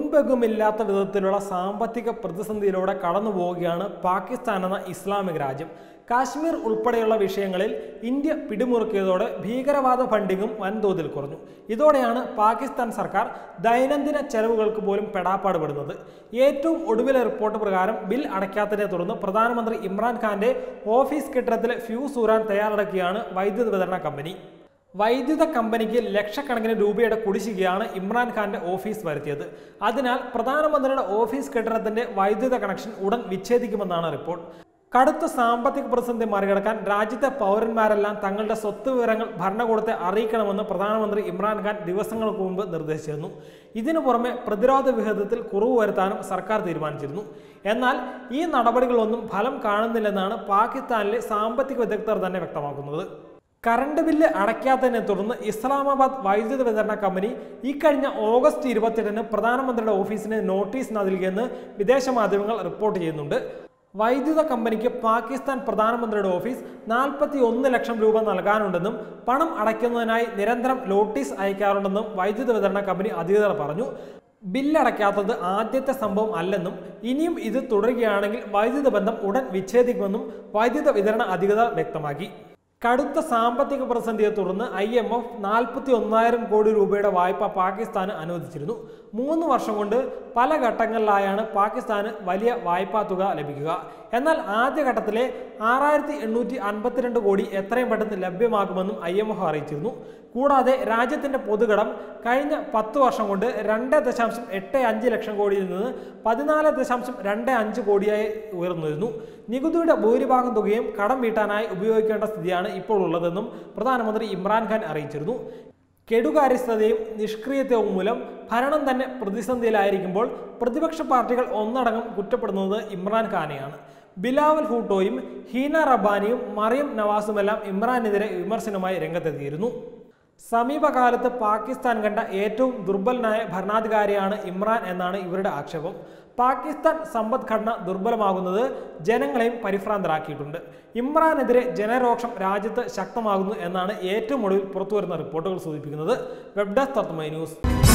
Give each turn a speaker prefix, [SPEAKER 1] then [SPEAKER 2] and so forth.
[SPEAKER 1] മുൻപെങ്ങുമില്ലാത്ത വിധത്തിലുള്ള സാമ്പത്തിക പ്രതിസന്ധിയിലൂടെ കടന്നു പോവുകയാണ് പാകിസ്ഥാൻ എന്ന ഇസ്ലാമിക് രാജ്യം കാശ്മീർ ഉൾപ്പെടെയുള്ള വിഷയങ്ങളിൽ ഇന്ത്യ പിടിമുറുക്കിയതോടെ ഭീകരവാദ ഫണ്ടിങ്ങും വൻതോതിൽ കുറഞ്ഞു ഇതോടെയാണ് പാകിസ്ഥാൻ സർക്കാർ ദൈനംദിന ചെലവുകൾക്ക് പോലും പെടാപ്പാട് പെടുന്നത് ഏറ്റവും ഒടുവിലെ റിപ്പോർട്ട് പ്രകാരം ബിൽ അടയ്ക്കാത്തതിനെ തുടർന്ന് പ്രധാനമന്ത്രി ഇമ്രാൻഖാന്റെ ഓഫീസ് കെട്ടിടത്തിലെ ഫ്യൂസ് ഊരാൻ തയ്യാറെടുക്കുകയാണ് വൈദ്യുത വിതരണ കമ്പനി വൈദ്യുത കമ്പനിക്ക് ലക്ഷക്കണക്കിന് രൂപയുടെ കുടിശ്ശികയാണ് ഇമ്രാൻഖാന്റെ ഓഫീസ് വരുത്തിയത് അതിനാൽ പ്രധാനമന്ത്രിയുടെ ഓഫീസ് കെട്ടിടത്തിന്റെ വൈദ്യുത കണക്ഷൻ ഉടൻ വിച്ഛേദിക്കുമെന്നാണ് റിപ്പോർട്ട് കടുത്ത സാമ്പത്തിക പ്രതിസന്ധി മറികടക്കാൻ രാജ്യത്തെ പൗരന്മാരെല്ലാം തങ്ങളുടെ സ്വത്ത് വിവരങ്ങൾ ഭരണകൂടത്തെ അറിയിക്കണമെന്ന് പ്രധാനമന്ത്രി ഇമ്രാൻഖാൻ ദിവസങ്ങൾക്ക് മുമ്പ് നിർദ്ദേശിച്ചിരുന്നു ഇതിനു പുറമെ പ്രതിരോധ വിഹിതത്തിൽ കുറവ് വരുത്താനും സർക്കാർ തീരുമാനിച്ചിരുന്നു എന്നാൽ ഈ നടപടികളൊന്നും ഫലം കാണുന്നില്ലെന്നാണ് പാകിസ്ഥാനിലെ സാമ്പത്തിക വിദഗ്ധർ തന്നെ വ്യക്തമാക്കുന്നത് കറണ്ട് ബില്ല് അടയ്ക്കാത്തതിനെ തുടർന്ന് ഇസ്ലാമാബാദ് വൈദ്യുത വിതരണ കമ്പനി ഇക്കഴിഞ്ഞ ഓഗസ്റ്റ് ഇരുപത്തിയെട്ടിന് പ്രധാനമന്ത്രിയുടെ ഓഫീസിന് നോട്ടീസ് നൽകിയെന്ന് വിദേശ മാധ്യമങ്ങൾ റിപ്പോർട്ട് ചെയ്യുന്നുണ്ട് വൈദ്യുത കമ്പനിക്ക് പാകിസ്ഥാൻ പ്രധാനമന്ത്രിയുടെ ഓഫീസ് നാൽപ്പത്തി ഒന്ന് ലക്ഷം രൂപ നൽകാനുണ്ടെന്നും പണം അടയ്ക്കുന്നതിനായി നിരന്തരം നോട്ടീസ് അയക്കാറുണ്ടെന്നും വൈദ്യുത വിതരണ കമ്പനി അധികൃതർ പറഞ്ഞു ബില്ലടയ്ക്കാത്തത് ആദ്യത്തെ സംഭവം അല്ലെന്നും ഇനിയും ഇത് തുടരുകയാണെങ്കിൽ വൈദ്യുത ബന്ധം ഉടൻ വിച്ഛേദിക്കുമെന്നും വൈദ്യുത വിതരണ അധികൃതർ വ്യക്തമാക്കി കടുത്ത സാമ്പത്തിക പ്രതിസന്ധിയെ തുടർന്ന് ഐ എം എഫ് നാൽപ്പത്തി ഒന്നായിരം കോടി രൂപയുടെ വായ്പ പാകിസ്ഥാന് അനുവദിച്ചിരുന്നു മൂന്ന് വർഷം കൊണ്ട് പല ഘട്ടങ്ങളിലായാണ് പാകിസ്ഥാന് വലിയ വായ്പാ തുക ലഭിക്കുക എന്നാൽ ആദ്യഘട്ടത്തിലെ ആറായിരത്തി എണ്ണൂറ്റി അൻപത്തിരണ്ട് കോടി എത്രയും പെട്ടെന്ന് ലഭ്യമാക്കുമെന്നും ഐ എം എഫ് അറിയിച്ചിരുന്നു കൂടാതെ രാജ്യത്തിന്റെ പൊതുകടം കഴിഞ്ഞ പത്ത് വർഷം കൊണ്ട് രണ്ട് ദശാംശം എട്ട് അഞ്ച് ലക്ഷം കോടിയിൽ നിന്ന് പതിനാല് ദശാംശം രണ്ട് അഞ്ച് കോടിയായി ഉയർന്നിരുന്നു നികുതിയുടെ ഭൂരിഭാഗം തുകയും കടം വീട്ടാനായി ഉപയോഗിക്കേണ്ട സ്ഥിതിയാണ് ഇപ്പോൾ ഉള്ളതെന്നും പ്രധാനമന്ത്രി ഇമ്രാൻഖാൻ അറിയിച്ചിരുന്നു കെടുകാര്യസ്ഥതയും നിഷ്ക്രിയത്വവും മൂലം ഭരണം തന്നെ പ്രതിസന്ധിയിലായിരിക്കുമ്പോൾ പ്രതിപക്ഷ പാർട്ടികൾ ഒന്നടങ്കം കുറ്റപ്പെടുന്നത് ഇമ്രാൻഖാനെയാണ് ബിലാവൽ ഹൂട്ടോയും ഹീന റബ്ബാനിയും മറിയം നവാസുമെല്ലാം ഇമ്രാനെതിരെ വിമർശനവുമായി രംഗത്തെത്തിയിരുന്നു സമീപകാലത്ത് പാകിസ്ഥാൻ കണ്ട ഏറ്റവും ദുർബലനായ ഭരണാധികാരിയാണ് ഇമ്രാൻ എന്നാണ് ഇവരുടെ ആക്ഷേപം പാകിസ്ഥാൻ സമ്പദ്ഘടന ദുർബലമാകുന്നത് ജനങ്ങളെയും പരിഭ്രാന്തരാക്കിയിട്ടുണ്ട് ഇമ്രാനെതിരെ ജനരോക്ഷം രാജ്യത്ത് ശക്തമാകുന്നു എന്നാണ് ഏറ്റവും ഒടുവിൽ പുറത്തുവരുന്ന റിപ്പോർട്ടുകൾ സൂചിപ്പിക്കുന്നത് വെബ് ഡെസ്ക് തത്വമൈ ന്യൂസ്